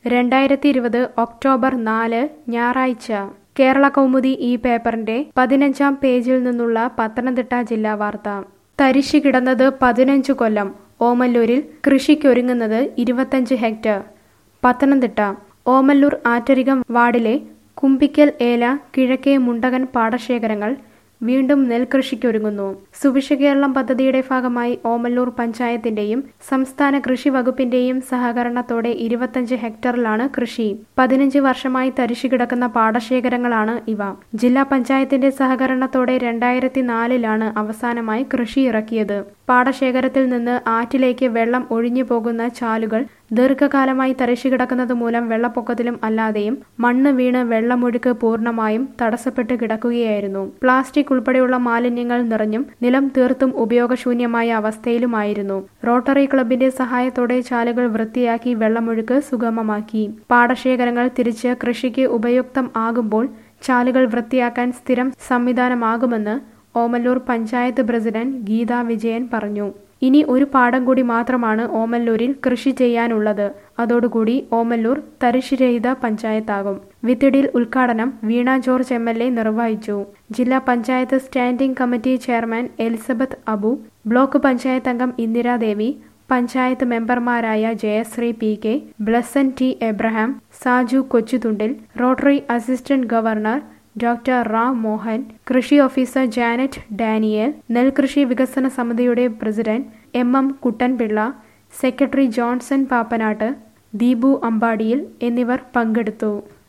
രണ്ടായിരത്തി ഇരുപത് ഒക്ടോബർ നാല് ഞായറാഴ്ച കേരള കൗമുദി ഈ പേപ്പറിന്റെ പതിനഞ്ചാം പേജിൽ നിന്നുള്ള പത്തനംതിട്ട ജില്ലാ വാർത്ത തരിശു കിടന്നത് പതിനഞ്ച് കൊല്ലം ഓമല്ലൂരിൽ കൃഷിക്കൊരുങ്ങുന്നത് ഇരുപത്തഞ്ച് ഹെക്ടർ പത്തനംതിട്ട ഓമല്ലൂർ ആറ്റരികം വാർഡിലെ കുമ്പിക്കൽ ഏല കിഴക്കേ മുണ്ടകൻ പാടശേഖരങ്ങൾ വീണ്ടും നെൽകൃഷിക്കൊരുങ്ങുന്നു സുഭിക്ഷ കേരളം പദ്ധതിയുടെ ഭാഗമായി ഓമല്ലൂർ പഞ്ചായത്തിന്റെയും സംസ്ഥാന കൃഷി വകുപ്പിന്റെയും സഹകരണത്തോടെ ഇരുപത്തഞ്ച് ഹെക്ടറിലാണ് കൃഷി പതിനഞ്ച് വർഷമായി തരിശു കിടക്കുന്ന പാടശേഖരങ്ങളാണ് ഇവ ജില്ലാ പഞ്ചായത്തിന്റെ സഹകരണത്തോടെ രണ്ടായിരത്തി നാലിലാണ് അവസാനമായി കൃഷി ഇറക്കിയത് പാടശേഖരത്തിൽ നിന്ന് ആറ്റിലേക്ക് വെള്ളം ഒഴിഞ്ഞു പോകുന്ന ചാലുകൾ ദീർഘകാലമായി തരിശു കിടക്കുന്നത് മൂലം വെള്ളപ്പൊക്കത്തിലും അല്ലാതെയും മണ്ണ് വീണ് വെള്ളമൊഴുക്ക് പൂർണ്ണമായും തടസ്സപ്പെട്ട് കിടക്കുകയായിരുന്നു പ്ലാസ്റ്റിക് ഉൾപ്പെടെയുള്ള മാലിന്യങ്ങൾ നിറഞ്ഞും നിലം തീർത്തും ഉപയോഗശൂന്യമായ അവസ്ഥയിലുമായിരുന്നു റോട്ടറി ക്ലബിന്റെ സഹായത്തോടെ ചാലുകൾ വൃത്തിയാക്കി വെള്ളമൊഴുക്ക് സുഗമമാക്കി പാടശേഖരങ്ങൾ തിരിച്ച് കൃഷിക്ക് ഉപയുക്തം ആകുമ്പോൾ ചാലുകൾ വൃത്തിയാക്കാൻ സ്ഥിരം സംവിധാനമാകുമെന്ന് ഓമല്ലൂർ പഞ്ചായത്ത് പ്രസിഡന്റ് ഗീതാ വിജയൻ പറഞ്ഞു ഇനി ഒരു പാടം കൂടി മാത്രമാണ് ഓമല്ലൂരിൽ കൃഷി ചെയ്യാനുള്ളത് അതോടുകൂടി ഓമല്ലൂർ തരിശുരഹിത പഞ്ചായത്താകും വിത്തിടിയിൽ ഉദ്ഘാടനം Veena George M L A നിർവഹിച്ചു ജില്ലാ panchayat standing committee chairman Elizabeth Abu block panchayat അംഗം ഇന്ദിരാദേവി പഞ്ചായത്ത് മെമ്പർമാരായ Jayasree P K Blesson T Abraham Saju Kochuthundil Rotary assistant governor doctor Ram Mohan കൃഷി ഓഫീസർ ജാനറ്റ് ഡാനിയൽ നെൽകൃഷി വികസന സമിതിയുടെ president M M Kuttanpillai secretary Johnson Pappanatt Deepu Ambadiyil എന്നിവർ പങ്കെടുത്തു